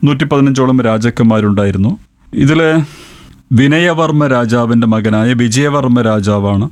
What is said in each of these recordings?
നൂറ്റി പതിനഞ്ചോളം രാജാക്കന്മാരുണ്ടായിരുന്നു ഇതിലെ വിനയവർമ്മ രാജാവിൻ്റെ മകനായ വിജയവർമ്മ രാജാവാണ്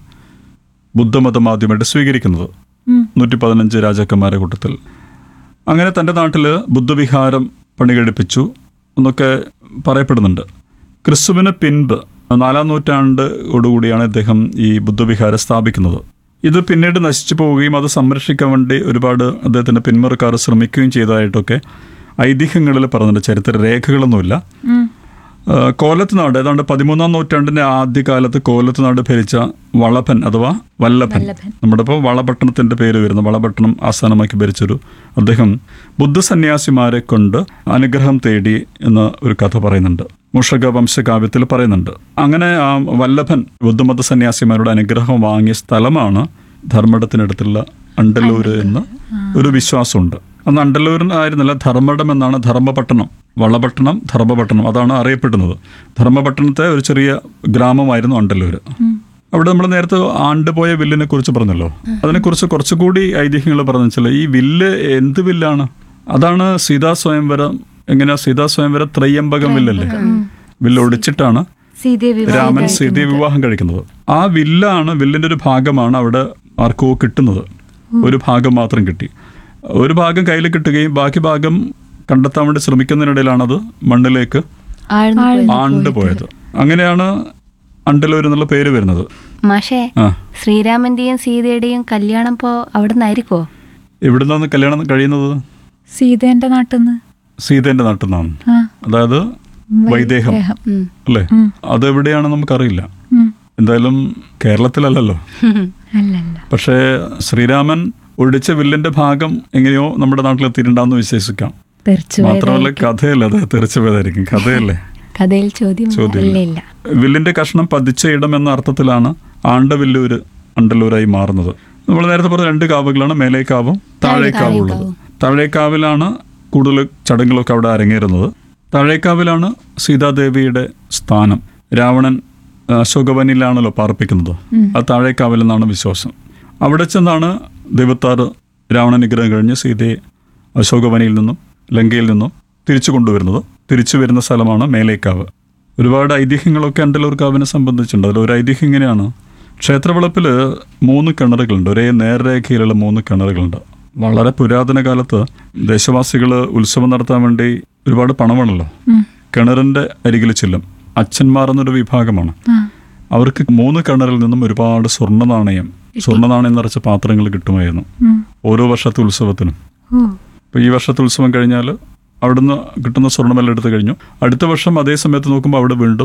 ബുദ്ധമതം ആദ്യമായിട്ട് സ്വീകരിക്കുന്നത് ഉം. നൂറ്റി പതിനഞ്ച് രാജാക്കന്മാരുടെ കൂട്ടത്തിൽ അങ്ങനെ തൻ്റെ നാട്ടിൽ ബുദ്ധവിഹാരം പണികഴിപ്പിച്ചു എന്നൊക്കെ പറയപ്പെടുന്നുണ്ട് ക്രിസ്തുവിന് പിൻപ് നാലാം നൂറ്റാണ്ടോടുകൂടിയാണ് ഇദ്ദേഹം ഈ ബുദ്ധവിഹാരം സ്ഥാപിക്കുന്നത് ഇത് പിന്നീട് നശിച്ചു പോവുകയും അത് സംരക്ഷിക്കാൻ വേണ്ടി ഒരുപാട് അദ്ദേഹത്തിൻ്റെ പിന്മുറക്കാർ ശ്രമിക്കുകയും ചെയ്തതായിട്ടൊക്കെ ഐതിഹ്യങ്ങളിൽ പറഞ്ഞിട്ടുണ്ട് ചരിത്ര രേഖകളൊന്നുമില്ല ഉം. ആ, കോലത്തുനാട് ഏതാണ്ട് പതിമൂന്നാം നൂറ്റാണ്ടിന്റെ ആദ്യകാലത്ത് കോലത്തുനാട് ഭരിച്ച വളഭൻ അഥവാ വല്ലഭൻ നമ്മുടെ ഇപ്പോൾ വളപട്ടണത്തിന്റെ പേര് വരുന്ന വളപട്ടണം ആസ്ഥാനമാക്കി ഭരിച്ചൊരു അദ്ദേഹം ബുദ്ധസന്യാസിമാരെ കൊണ്ട് അനുഗ്രഹം തേടി എന്ന ഒരു കഥ പറയുന്നുണ്ട് മുഷക വംശകാവ്യത്തിൽ പറയുന്നുണ്ട് അങ്ങനെ ആ വല്ലഭൻ ബുദ്ധമത സന്യാസിമാരുടെ അനുഗ്രഹം വാങ്ങിയ സ്ഥലമാണ് ധർമ്മടത്തിനടുത്തുള്ള അണ്ടല്ലൂര് എന്ന് ഒരു വിശ്വാസമുണ്ട് അന്ന് അണ്ടല്ലൂരിനായിരുന്നില്ല ധർമ്മടം എന്നാണ് ധർമ്മപട്ടണം വളപട്ടണം ധർമ്മപട്ടണം അതാണ് അറിയപ്പെടുന്നത് ധർമ്മപട്ടണത്തെ ഒരു ചെറിയ ഗ്രാമമായിരുന്നു അണ്ടല്ലൂര് അവിടെ നമ്മൾ നേരത്തെ ആണ്ടുപോയ വില്ലിനെ കുറിച്ച് പറഞ്ഞല്ലോ അതിനെക്കുറിച്ച് കുറച്ചുകൂടി ഐതിഹ്യങ്ങൾ പറഞ്ഞു വെച്ചാൽ ഈ വില്ല് എന്ത് വില്ലാണ് അതാണ് സീതാ സ്വയംവരം എങ്ങനെയാ സീതാ സ്വയംവരം ത്രയ്യമ്പകം വില്ലല്ലേ വില്ല് ഒടിച്ചിട്ടാണ് സീതയെ വിവാഹം രാമൻ സീതയെ വിവാഹം കഴിക്കുന്നത് ആ വില്ലാണ് വില്ലിന്റെ ഒരു ഭാഗമാണ് അവിടെ ആർക്കോ കിട്ടുന്നത് ഒരു ഭാഗം മാത്രം കിട്ടി ഒരു ഭാഗം കയ്യിൽ കിട്ടുകയും ബാക്കി ഭാഗം കണ്ടെത്താൻ വേണ്ടി ശ്രമിക്കുന്നതിനിടയിലാണ് അത് മണ്ണിലേക്ക് ആഴ്ന്നു പോയി. ആണ്ട് പോയത് അങ്ങനെയാണ് അണ്ടലൂർ എന്നുള്ള പേര് വരുന്നത് മാഷേ ആ ശ്രീരാമന്റെയും സീതയുടെയും കല്യാണം ഇപ്പോ അവിടെ നിന്നായിരിക്കോ എവിടുന്നാണ് കല്യാണം കഴിയുന്നത് സീതേന്റെ നാട്ടിന്ന് സീതേന്റെ നാട്ടിൽ നിന്നാണ് ആ അതായത് വൈദേഹം ദേഹം. ഉം. അല്ലേ അതെവിടെയാണെന്ന് നമുക്കറിയില്ല ഉം. എന്തായാലും കേരളത്തിലല്ലല്ലോ അല്ലല്ല പക്ഷേ ശ്രീരാമൻ ഒടിച്ച വില്ലിന്റെ ഭാഗം എങ്ങനെയോ നമ്മുടെ നാട്ടിലെത്തിയിട്ടുണ്ടാന്ന് വിശ്വസിക്കാം തെറിച്ചു മാത്രമല്ല കഥയല്ലേ അത് തെറിച്ചു പോയതായിരിക്കും കഥയല്ലേ കഥയിൽ ചോദ്യം ചോദ്യം ഇല്ല ഇല്ല വില്ലിന്റെ കഷ്ണം പതിച്ച ഇടം എന്ന അർത്ഥത്തിലാണ് ആണ്ടവില്ലൂര് അണ്ടല്ലൂരായി മാറുന്നത് നമ്മൾ നേരത്തെ പറഞ്ഞ രണ്ട് കാവുകളാണ് മേലേക്കാവും താഴേക്കാവും ഉള്ളത് താഴേക്കാവിലാണ് കൂടുതൽ ചടങ്ങുകളൊക്കെ അവിടെ അരങ്ങേറുന്നത് താഴേക്കാവിലാണ് സീതാദേവിയുടെ സ്ഥാനം രാവണൻ ആ, അശോകവനിലാണല്ലോ പാർപ്പിക്കുന്നത് അത് താഴേക്കാവിൽ എന്നാണ് വിശ്വാസം അവിടെ ചെന്നാണ് ദൈവത്താർ രാവണ നിഗ്രഹം കഴിഞ്ഞ് സീതയെ അശോകവനിയിൽ നിന്നും ലങ്കയിൽ നിന്നും തിരിച്ചു കൊണ്ടുവരുന്നത് തിരിച്ചു വരുന്ന സ്ഥലമാണ് മേലേക്കാവ് ഒരുപാട് ഐതിഹ്യങ്ങളൊക്കെ അണ്ടലൂർ കാവിനെ സംബന്ധിച്ചിട്ടുണ്ട് അതിൽ ഒരു ഐതിഹ്യം ഇങ്ങനെയാണ് ക്ഷേത്രവളപ്പിൽ മൂന്ന് കിണറുകളുണ്ട് ഒരേ നേർരേഖയിലുള്ള മൂന്ന് കിണറുകളുണ്ട് വളരെ പുരാതന കാലത്ത് ദേശവാസികൾ ഉത്സവം നടത്താൻ വേണ്ടി ഒരുപാട് പണമാണല്ലോ കിണറിന്റെ അരികിൽ ചെല്ലും അച്ഛന്മാർ എന്നൊരു വിഭാഗമാണ് അവർക്ക് മൂന്ന് കിണറിൽ നിന്നും ഒരുപാട് സ്വർണ്ണ നാണയം സ്വർണ്ണ നാണയം നിറച്ച പാത്രങ്ങൾ കിട്ടുമായിരുന്നു ഓരോ വർഷത്തെ ഉത്സവത്തിനും ഓ അപ്പോൾ ഈ വർഷത്തെ ഉത്സവം കഴിഞ്ഞാൽ അവിടുന്ന് കിട്ടുന്ന സ്വർണ്ണമെല്ലാം എടുത്തു കഴിഞ്ഞു അടുത്ത വർഷം അതേ സമയത്ത് നോക്കുമ്പോൾ അവിടെ വീണ്ടും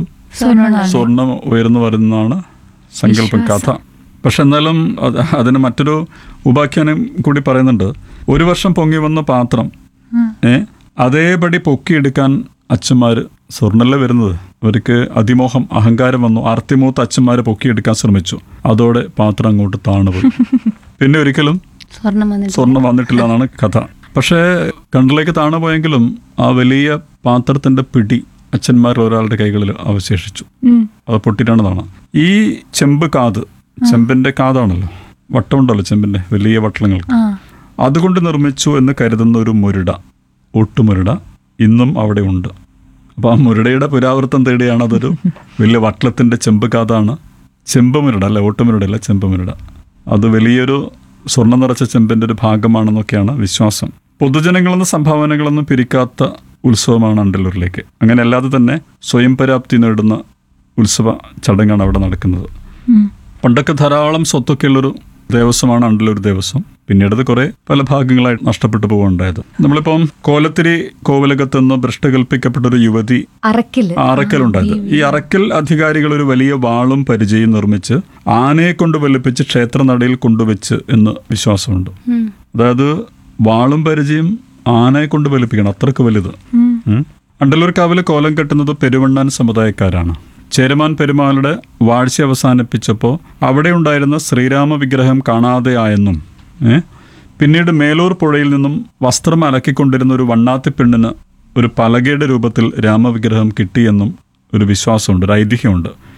സ്വർണം ഉയർന്നു വരുന്നതാണ് സങ്കല്പം കഥ പക്ഷെ എന്നാലും അത് അതിന് മറ്റൊരു ഉപാഖ്യാനം കൂടി പറയുന്നുണ്ട് ഒരു വർഷം പൊങ്ങി വന്ന പാത്രം ഏ അതേപടി പൊക്കിയെടുക്കാൻ അച്ഛന്മാർ സ്വർണ്ണല്ലേ വരുന്നത് അവർക്ക് അതിമോഹം അഹങ്കാരം വന്നു ആർത്തിമൂത്ത് അച്ഛന്മാരെ പൊക്കിയെടുക്കാൻ ശ്രമിച്ചു അതോടെ പാത്രം അങ്ങോട്ട് താണുപോയി പിന്നെ ഒരിക്കലും സ്വർണം വന്നിട്ട് സ്വർണം വന്നിട്ടില്ല എന്നാണ് കഥ പക്ഷേ കണ്ടിലേക്ക് താണു പോയെങ്കിലും ആ വലിയ പാത്രത്തിന്റെ പിടി അച്ഛന്മാരിൽ ഒരാളുടെ കൈകളിൽ അവശേഷിച്ചു ഉം. അത് പൊട്ടിട്ടാണതാണ് ഈ ചെമ്പ് കാത് ചെമ്പിന്റെ കാതാണല്ലോ വട്ടമുണ്ടല്ലോ ചെമ്പിന്റെ വലിയ വട്ടളങ്ങൾക്ക് ആ അതുകൊണ്ട് നിർമ്മിച്ചു എന്ന് കരുതുന്ന ഒരു മുരുട ഒട്ടുമുരുട ഇന്നും അവിടെ ഉണ്ട് അപ്പോൾ ആ മുരുടയുടെ പുരാവൃത്തം തേടിയാണ് അതൊരു വലിയ വട്ടളത്തിന്റെ ചെമ്പ് കാതാണ് ചെമ്പ് മുരുട അല്ല ഒട്ടുമുരുട അല്ല ചെമ്പ് മുരുട അത് വലിയൊരു സ്വർണ്ണം നിറച്ച ചെമ്പിന്റെ ഒരു ഭാഗമാണെന്നൊക്കെയാണ് വിശ്വാസം പൊതുജനങ്ങളെന്ന സംഭാവനകളൊന്നും പിരിക്കാത്ത ഉത്സവമാണ് അണ്ടല്ലൂരിലേക്ക് അങ്ങനെ അല്ലാതെ തന്നെ സ്വയം പര്യാപ്തി നേടുന്ന ഉത്സവ ചടങ്ങാണ് അവിടെ നടക്കുന്നത് ഉം. പണ്ടൊക്കെ ധാരാളം സ്വത്തൊക്കെയുള്ളൊരു ദേവസ്വമാണ് അണ്ടല്ലൂർ ദേവസ്വം പിന്നീട് അത് കുറെ പല ഭാഗങ്ങളായി നഷ്ടപ്പെട്ടു പോകുണ്ടായത് നമ്മളിപ്പം കോലത്തിരി കോവിലകത്ത് നിന്ന് ഭ്രഷ്ടകൽപ്പിക്കപ്പെട്ട ഒരു യുവതി അറക്കില് അറക്കലുണ്ടായത് ഈ അറക്കൽ അധികാരികൾ ഒരു വലിയ വാളും പരിചയം നിർമ്മിച്ച് ആനയെ കൊണ്ട് വെളുപ്പിച്ച് ക്ഷേത്രനടയിൽ കൊണ്ടുവച്ച് എന്ന് വിശ്വാസമുണ്ട് ഉം. അതായത് വാളും പരിചയം ആനയെ കൊണ്ട് വെളുപ്പിക്കണം അത്രക്ക് വലുത് ഉം. ഉം. അണ്ടല്ലൂർ കാവിലെ കോലം കെട്ടുന്നത് പെരുവണ്ണാൻ സമുദായക്കാരാണ് ചേരമാൻ പെരുമാളുടെ വാഴ്ച അവസാനിപ്പിച്ചപ്പോൾ അവിടെ ഉണ്ടായിരുന്ന ശ്രീരാമ വിഗ്രഹം കാണാതെയായെന്നും ഏ? പിന്നീട് മേലൂർ പുഴയിൽ നിന്നും വസ്ത്രം അലക്കിക്കൊണ്ടിരുന്ന ഒരു വണ്ണാത്തി പെണ്ണിന് ഒരു പലകയുടെ രൂപത്തിൽ രാമവിഗ്രഹം കിട്ടിയെന്നും ഒരു വിശ്വാസമുണ്ട് ഒരു ഐതിഹ്യമുണ്ട്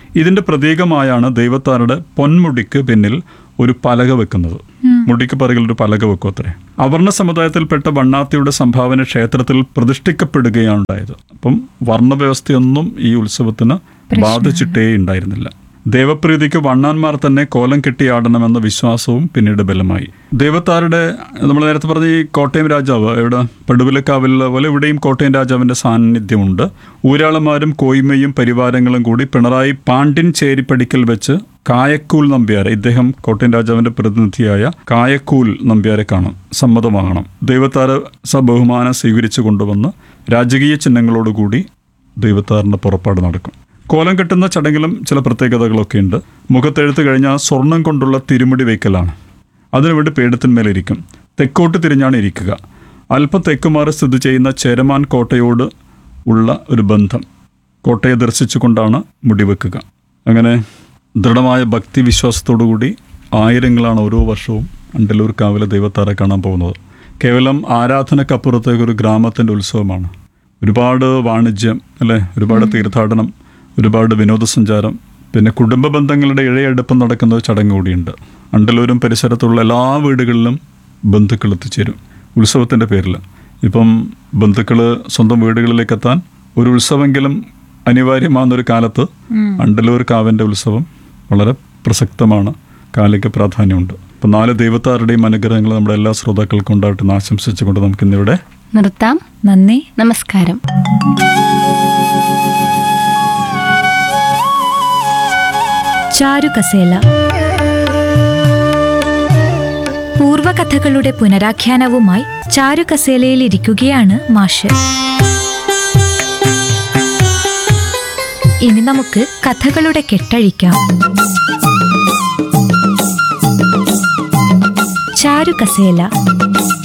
ഇതിന്റെ പ്രതീകമായാണ് ദൈവത്താരുടെ പൊന്മുടിക്ക് പിന്നിൽ ഒരു പലക വെക്കുന്നത് മുടിക്ക് പിറകിൽ ഒരു പലക വെക്കും അത്രേ അവർണ സമുദായത്തിൽപ്പെട്ട വണ്ണാത്തിയുടെ സംഭാവന ക്ഷേത്രത്തിൽ പ്രതിഷ്ഠിക്കപ്പെടുകയാണ് ഉണ്ടായത് അപ്പം വർണ്ണവ്യവസ്ഥയൊന്നും ഈ ഉത്സവത്തിന് ബാധിച്ചിട്ടേ ഉണ്ടായിരുന്നില്ല ദേവപ്രീതിക്ക് വണ്ണാന്മാർ തന്നെ കോലം കെട്ടിയാടണമെന്ന വിശ്വാസവും പിന്നീട് ബലമായി ദൈവത്താരുടെ നമ്മൾ നേരത്തെ പറഞ്ഞ ഈ കോട്ടയം രാജാവ് ഇവിടെ പടുവിലക്കാവിലെ പോലെ ഇവിടെയും കോട്ടയം രാജാവിന്റെ സാന്നിധ്യമുണ്ട് ഊരാളന്മാരും കോയ്മയും പരിവാരങ്ങളും കൂടി പിണറായി പാണ്ഡ്യൻ ചേരിപ്പടിക്കൽ വെച്ച് കായക്കൂൽ നമ്പ്യാരെ ഇദ്ദേഹം കോട്ടയം രാജാവിന്റെ പ്രതിനിധിയായ കായക്കൂൽ നമ്പ്യാരെ കാണും സമ്മതമാകണം ദൈവത്താര സബഹുമാനം സ്വീകരിച്ചു കൊണ്ടുവന്ന് രാജകീയ ചിഹ്നങ്ങളോടുകൂടി ദൈവത്താറിന്റെ പുറപ്പാട് നടക്കും കോലം കെട്ടുന്ന ചടങ്ങിലും ചില പ്രത്യേകതകളൊക്കെ ഉണ്ട് മുഖത്തെഴുത്ത് കഴിഞ്ഞാൽ സ്വർണം കൊണ്ടുള്ള തിരുമുടി വയ്ക്കലാണ് അതിനുവേണ്ടി പീഠത്തിന്മേലിരിക്കും തെക്കോട്ട് തിരിഞ്ഞാണ് ഇരിക്കുക അല്പം തെക്കുമാറി സ്ഥിതി ചെയ്യുന്ന ചേരമാൻ കോട്ടയോട് ഉള്ള ഒരു ബന്ധം കോട്ടയെ ദർശിച്ചുകൊണ്ടാണ് മുടിവെക്കുക അങ്ങനെ ദൃഢമായ ഭക്തി വിശ്വാസത്തോടുകൂടി ആയിരങ്ങളാണ് ഓരോ വർഷവും അണ്ടലൂർ കാവിലെ ദൈവത്താറെ കാണാൻ പോകുന്നത് കേവലം ആരാധനക്കപ്പുറത്തേക്ക് ഒരു ഗ്രാമത്തിൻ്റെ ഉത്സവമാണ് ഒരുപാട് വാണിജ്യം അല്ലേ ഒരുപാട് തീർത്ഥാടനം ഒരുപാട് വിനോദസഞ്ചാരം പിന്നെ കുടുംബ ബന്ധങ്ങളുടെ ഇഴയെടുപ്പം നടക്കുന്ന ഒരു ചടങ്ങ് കൂടിയുണ്ട് അണ്ടലൂരും പരിസരത്തുള്ള എല്ലാ വീടുകളിലും ബന്ധുക്കൾ എത്തിച്ചേരും ഉത്സവത്തിൻ്റെ പേരിൽ ഇപ്പം ബന്ധുക്കൾ സ്വന്തം വീടുകളിലേക്ക് എത്താൻ ഒരു ഉത്സവമെങ്കിലും അനിവാര്യമാകുന്നൊരു കാലത്ത് അണ്ടലൂർ കാവിൻ്റെ ഉത്സവം വളരെ പ്രസക്തമാണ് കാലിക പ്രാധാന്യമുണ്ട് അപ്പം നാല് ദൈവത്താരുടെയും അനുഗ്രഹങ്ങൾ നമ്മുടെ എല്ലാ ശ്രോതാക്കൾക്കും ഉണ്ടാവട്ടെ എന്ന് ആശംസിച്ചുകൊണ്ട് നമുക്കിന്നിവിടെ നിർത്താം നന്ദി നമസ്കാരം ചാരുകസേല പൂർവകഥകളുടെ പുനരാഖ്യാനവുമായി ചാരുകസേലയിൽ ഇരിക്കുകയാണ് മാഷ് ഇനി നമുക്ക് കഥകളുടെ കെട്ടഴിക്കാം ചാരുകസേല